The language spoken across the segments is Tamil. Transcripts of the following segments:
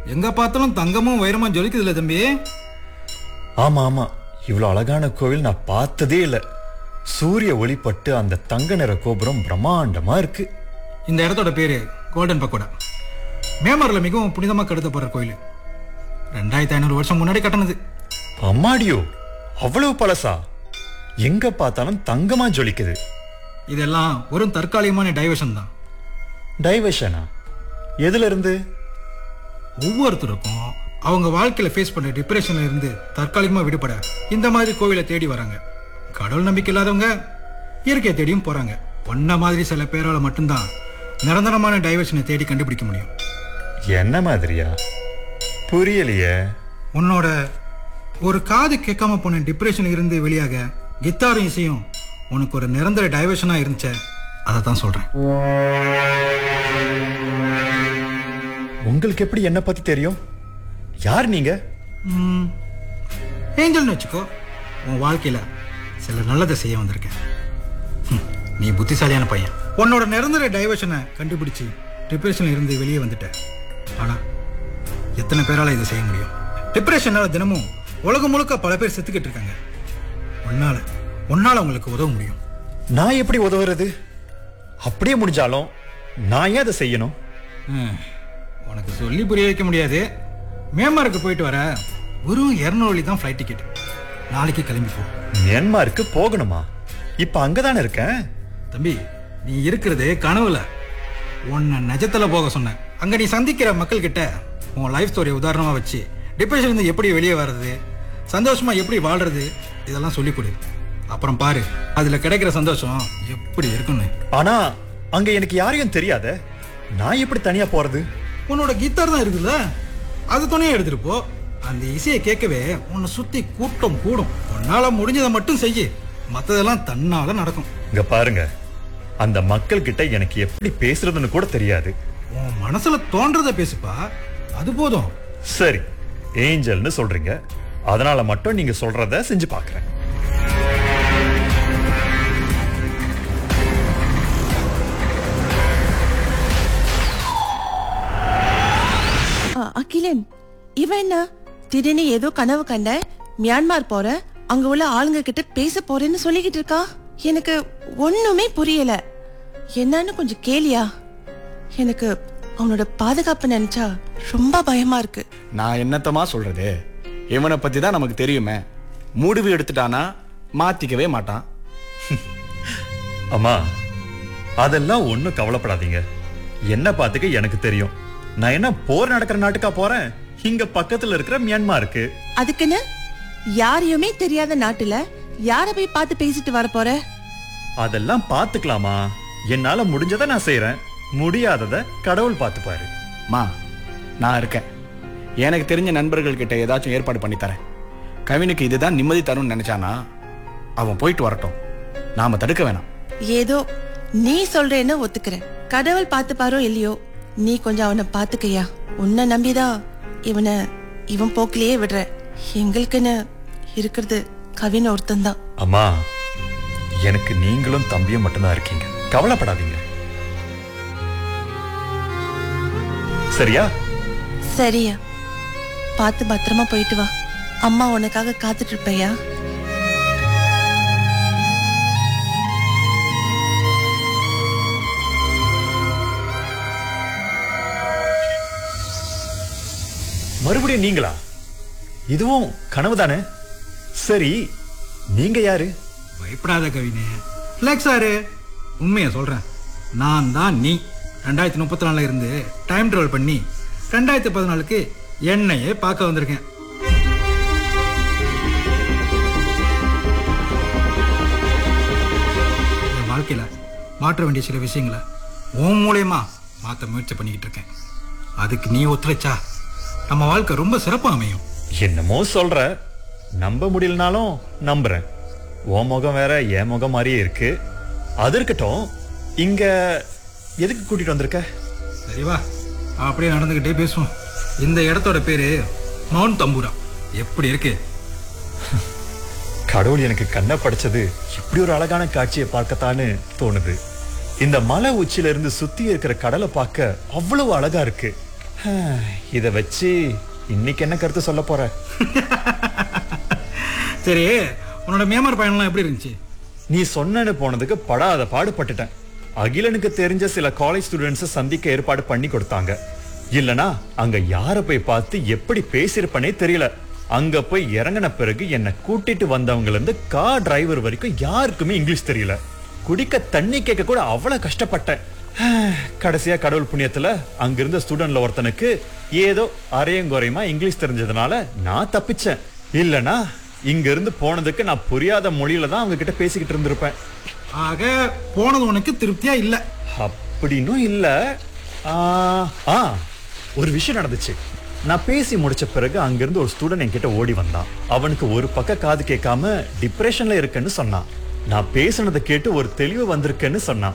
எங்க பார்த்தாலும் தங்கமும் வைரமும் ஜொலிக்குது இல்ல தம்பி ஆமா ஆமா இவ்வளவு அழகான கோவில் நான் பார்த்ததே இல்ல சூரிய ஒளிப்பட்டு அந்த தங்க நிற கோபுரம் பிரம்மாண்டமா இருக்கு இந்த இடத்தோட பேரு கோல்டன் பக்கோடா மேமரில் மிகவும் புனிதமா கருதப்படுற கோயில் ரெண்டாயிரத்தி ஐநூறு வருஷம் முன்னாடி கட்டினது அம்மாடியோ அவ்வளவு பழசா எங்க பார்த்தாலும் தங்கமா ஜொலிக்குது இதெல்லாம் ஒரு தற்காலிகமான டைவர்ஷன் தான் டைவர்ஷனா எதுல இருந்து ஒவ்வொருத்தருக்கும் அவங்க வாழ்க்கையில ஃபேஸ் பண்ற டிப்ரெஷன்ல இருந்து தற்காலிகமா விடுபட இந்த மாதிரி கோவிலை தேடி வராங்க கடவுள் நம்பிக்கை இல்லாதவங்க இயற்கையை தேடியும் போறாங்க ஒன்ன மாதிரி சில பேரால மட்டும்தான் நிரந்தரமான டைவர்ஷனை தேடி கண்டுபிடிக்க முடியும் என்ன மாதிரியா புரியலையே உன்னோட ஒரு காது கேட்காம போன டிப்ரெஷன் இருந்து வெளியாக கித்தாரும் இசையும் உனக்கு ஒரு நிரந்தர டைவர்ஷனா இருந்துச்சே அதை தான் சொல்றேன் உங்களுக்கு எப்படி என்ன பத்தி தெரியும் யார் நீங்க ம், ஏஞ்சல்னு வச்சுக்கோ உன் வாழ்க்கையில சில நல்லதை செய்ய வந்திருக்கேன் ஹம், நீ புத்திசாலியான பையன் உன்னோட நிரந்தர டைவர்ஷனை கண்டுபிடிச்சு டிப்ரெஷன்ல இருந்து வெளியே வந்துட்ட ஆனா எத்தனை பேரால இதை செய்ய முடியும் டிப்ரெஷனால தினமும் உலகம் முழுக்க பல பேர் செத்துக்கிட்டு இருக்காங்க உன்னால உன்னால உங்களுக்கு உதவ முடியும் நான் எப்படி உதவுறது அப்படியே முடிஞ்சாலும் நான் ஏன் அதை செய்யணும் ம், உனக்கு சொல்லி புரிய வைக்க முடியாது மேம்பாருக்கு போயிட்டு வர வெறும் இரநூறு வழி தான் ஃப்ளைட் டிக்கெட் நாளைக்கு கிளம்பி போ மியான்மாருக்கு போகணுமா இப்ப அங்கதானே இருக்கேன் தம்பி நீ இருக்கிறது கனவுல உன்னை நிஜத்துல போக சொன்னேன் அங்க நீ சந்திக்கிற மக்கள் கிட்ட உன் லைஃப் ஸ்டோரியை உதாரணமா வச்சு டிப்ரெஷன் இருந்து எப்படி வெளியே வர்றது சந்தோஷமா எப்படி வாழ்றது இதெல்லாம் சொல்லிக் கொடு அப்புறம் பாரு அதுல கிடைக்கிற சந்தோஷம் எப்படி இருக்குன்னு ஆனா அங்க எனக்கு யாரையும் தெரியாத நான் எப்படி தனியா போறது உன்னோட கித்தார் தான் இருக்குல்ல அது துணையை எடுத்துட்டு போ அந்த இசையை கேட்கவே உன்னை சுத்தி கூட்டம் கூடும் உன்னால முடிஞ்சதை மட்டும் செய்யு மத்ததெல்லாம் தன்னால நடக்கும் இங்க பாருங்க அந்த மக்கள் கிட்ட எனக்கு எப்படி பேசுறதுன்னு கூட தெரியாது உன் மனசுல தோன்றதை பேசுப்பா அது போதும் சரி ஏஞ்சல்னு சொல்றீங்க அதனால மட்டும் நீங்க சொல்றத செஞ்சு பார்க்கறேன் ஆ, அகிலன் இவன் என்ன திடீர்னு ஏதோ கனவு கண்ட மியான்மார் போற அங்க உள்ள ஆளுங்க கிட்ட பேச போறேன்னு சொல்லிக்கிட்டு இருக்கா எனக்கு ஒண்ணுமே புரியல என்னன்னு கொஞ்சம் கேளியா எனக்கு அவனோட பாதுகாப்பு நினைச்சா ரொம்ப பயமா இருக்கு நான் என்னத்தமா சொல்றது இவனை பத்தி தான் நமக்கு தெரியுமே முடிவு எடுத்துட்டானா மாத்திக்கவே மாட்டான் அம்மா அதெல்லாம் ஒண்ணும் கவலைப்படாதீங்க என்ன பார்த்துக்க எனக்கு தெரியும் நான் என்ன போர் நடக்கிற நாட்டுக்கா போறேன் இங்க பக்கத்துல இருக்கிற மியான்மாருக்கு அதுக்குன்னு யாரையுமே தெரியாத நாட்டுல யார போய் பார்த்து பேசிட்டு வர போற அதெல்லாம் பார்த்துக்கலாமா என்னால முடிஞ்சதை நான் செய்யறேன் முடியாதத கடவுள் பார்த்துப்பாரு மா நான் இருக்கேன் எனக்கு தெரிஞ்ச நண்பர்கள் கிட்ட ஏதாச்சும் ஏற்பாடு பண்ணி தரேன் கவினுக்கு இதுதான் நிம்மதி தரும்னு நினைச்சானா அவன் போயிட்டு வரட்டும் நாம தடுக்க வேணாம் ஏதோ நீ சொல்றேன்னு ஒத்துக்கிறேன் கடவுள் பார்த்துப்பாரோ இல்லையோ நீ கொஞ்சம் அவனை பாத்துக்கயா உன்னை நம்பிதான் இவனை இவன் போக்கிலேயே விடுற எங்களுக்குன்னு இருக்கிறது கவின் ஒருத்தன்தான் அம்மா எனக்கு நீங்களும் தம்பியும் மட்டும்தான் இருக்கீங்க கவலைப்படாதீங்க சரியா சரியா பார்த்து பத்திரமா போயிட்டு வா அம்மா உனக்காக காத்துட்டு இருப்பையா மறுபடியும் நீங்களா இதுவும் கனவு தானே சரி நீங்க யாரு பயப்படாத கவினே ரிலாக்ஸ் ஆரு உண்மையை சொல்றேன் நான் தான் நீ ரெண்டாயிரத்தி முப்பத்தி நாலுல இருந்து டைம் ட்ராவல் பண்ணி ரெண்டாயிரத்தி பதினாலுக்கு என்னையே பார்க்க வந்திருக்கேன் என் வாழ்க்கையில மாற்ற வேண்டிய சில விஷயங்களை உன் மூலியமா மாற்ற முயற்சி பண்ணிக்கிட்டு இருக்கேன் அதுக்கு நீ ஒத்துழைச்சா நம்ம வாழ்க்கை ரொம்ப சிறப்பாக அமையும் என்னமோ சொல்ற நம்ப முடியலனாலும் நம்புறேன் உன் முகம் வேற என் முகம் மாதிரியே இருக்கு அது இருக்கட்டும் இங்க எதுக்கு கூட்டிட்டு வந்திருக்க சரி வா அப்படியே நடந்துக்கிட்டே பேசுவோம் இந்த இடத்தோட பேரு மவுண்ட் தம்பூரா எப்படி இருக்கு கடவுள் எனக்கு கண்ணை படைச்சது இப்படி ஒரு அழகான காட்சியை பார்க்கத்தான்னு தோணுது இந்த மலை உச்சியில இருந்து சுத்தி இருக்கிற கடலை பார்க்க அவ்வளவு அழகா இருக்கு இத வச்சு இன்னைக்கு என்ன கருத்து சொல்ல போற சரி உன்னோட மியான்மர் பயணம்லாம் எப்படி இருந்துச்சு நீ சொன்னேன்னு போனதுக்கு படாத பாடுபட்டுட்டேன் அகிலனுக்கு தெரிஞ்ச சில காலேஜ் ஸ்டூடெண்ட்ஸ் சந்திக்க ஏற்பாடு பண்ணி கொடுத்தாங்க இல்லனா அங்க யார போய் பார்த்து எப்படி பேசியிருப்பனே தெரியல அங்க போய் இறங்கின பிறகு என்னை கூட்டிட்டு வந்தவங்க இருந்து கார் டிரைவர் வரைக்கும் யாருக்குமே இங்கிலீஷ் தெரியல குடிக்க தண்ணி கேட்க கூட அவ்வளவு கஷ்டப்பட்டேன் கடைசியா கடவுள் புண்ணியத்துல அங்கிருந்த ஸ்டூடெண்ட்ல ஒருத்தனுக்கு ஏதோ அரையங்குறையுமா இங்கிலீஷ் தெரிஞ்சதுனால நான் தப்பிச்சேன் இல்லனா இங்க இருந்து போனதுக்கு நான் புரியாத மொழியில தான் அவங்க கிட்ட பேசிக்கிட்டு இருந்திருப்பேன் ஆக போனது உனக்கு திருப்தியா இல்ல அப்படின்னும் இல்ல ஆ, ஆ ஒரு விஷயம் நடந்துச்சு நான் பேசி முடிச்ச பிறகு அங்கிருந்து ஒரு ஸ்டூடெண்ட் என்கிட்ட ஓடி வந்தான் அவனுக்கு ஒரு பக்க காது கேட்காம டிப்ரெஷன்ல இருக்குன்னு சொன்னான் நான் பேசுனதை கேட்டு ஒரு தெளிவு வந்திருக்கேன்னு சொன்னான்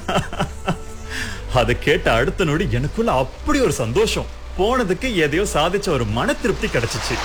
அதை கேட்ட அடுத்த நொடி எனக்குள்ள அப்படி ஒரு சந்தோஷம் போனதுக்கு எதையோ சாதிச்ச ஒரு மன திருப்தி கிடைச்சிச்சு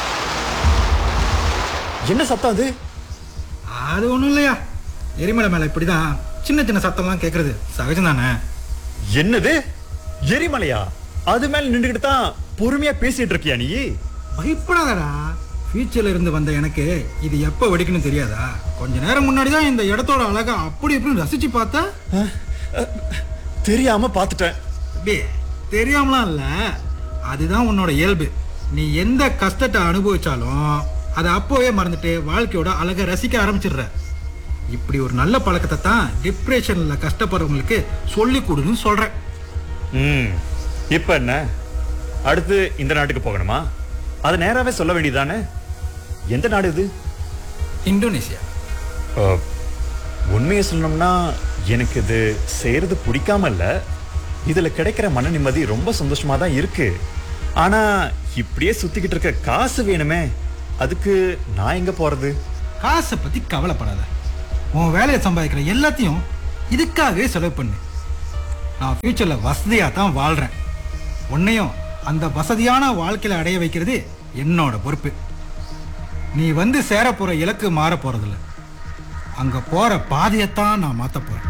என்ன சத்தம் அது அது ஒண்ணும் இல்லையா எரிமலை மேல இப்படிதான் சின்ன சின்ன சத்தம்லாம் கேக்குறது சகஜம் தானே என்னது எரிமலையா அது மேல நின்றுகிட்டு தான் பொறுமையா பேசிட்டு இருக்கியா நீ பயப்படாதடா ஃபியூச்சர்ல இருந்து வந்த எனக்கு இது எப்போ வெடிக்கணும் தெரியாதா கொஞ்ச நேரம் முன்னாடி தான் இந்த இடத்தோட அழகா அப்படி இப்படின்னு ரசிச்சு பார்த்தா அஹ், அஹ், தெரியாம பாத்துட்டேன் அப்படியே தெரியாமலாம் இல்ல அதுதான் உன்னோட இயல்பு நீ எந்த கஷ்டத்தை அனுபவிச்சாலும் அதை அப்போவே மறந்துட்டு வாழ்க்கையோட அழகை ரசிக்க ஆரம்பிச்சிடுற இப்படி ஒரு நல்ல பழக்கத்தை தான் டிப்ரெஷன்ல கஷ்டப்படுறவங்களுக்கு சொல்லி கொடுன்னு சொல்றேன் ம் இப்ப என்ன அடுத்து இந்த நாட்டுக்கு போகணுமா அது நேராவே சொல்ல வேண்டியதானே எந்த நாடு இது இந்தோனேசியா அஹ், உண்மையை சொல்லணும்னா எனக்கு இது செய்யறது பிடிக்காம இல்ல இதுல கிடைக்கிற மன நிம்மதி ரொம்ப சந்தோஷமா தான் இருக்கு ஆனா இப்படியே சுத்திக்கிட்டு இருக்க காசு வேணுமே அதுக்கு நான் எங்க போறது காசை பத்தி கவலைப்படாத உன் வேலையை சம்பாதிக்கிற எல்லாத்தையும் இதுக்காகவே செலவு பண்ணு நான் ஃபியூச்சர்ல வசதியா தான் வாழ்றேன் உன்னையும் அந்த வசதியான வாழ்க்கையில அடைய வைக்கிறது என்னோட பொறுப்பு நீ வந்து சேர போற இலக்கு மாற போறதில்ல அங்க போற பாதையத்தான் நான் மாத்த போறேன்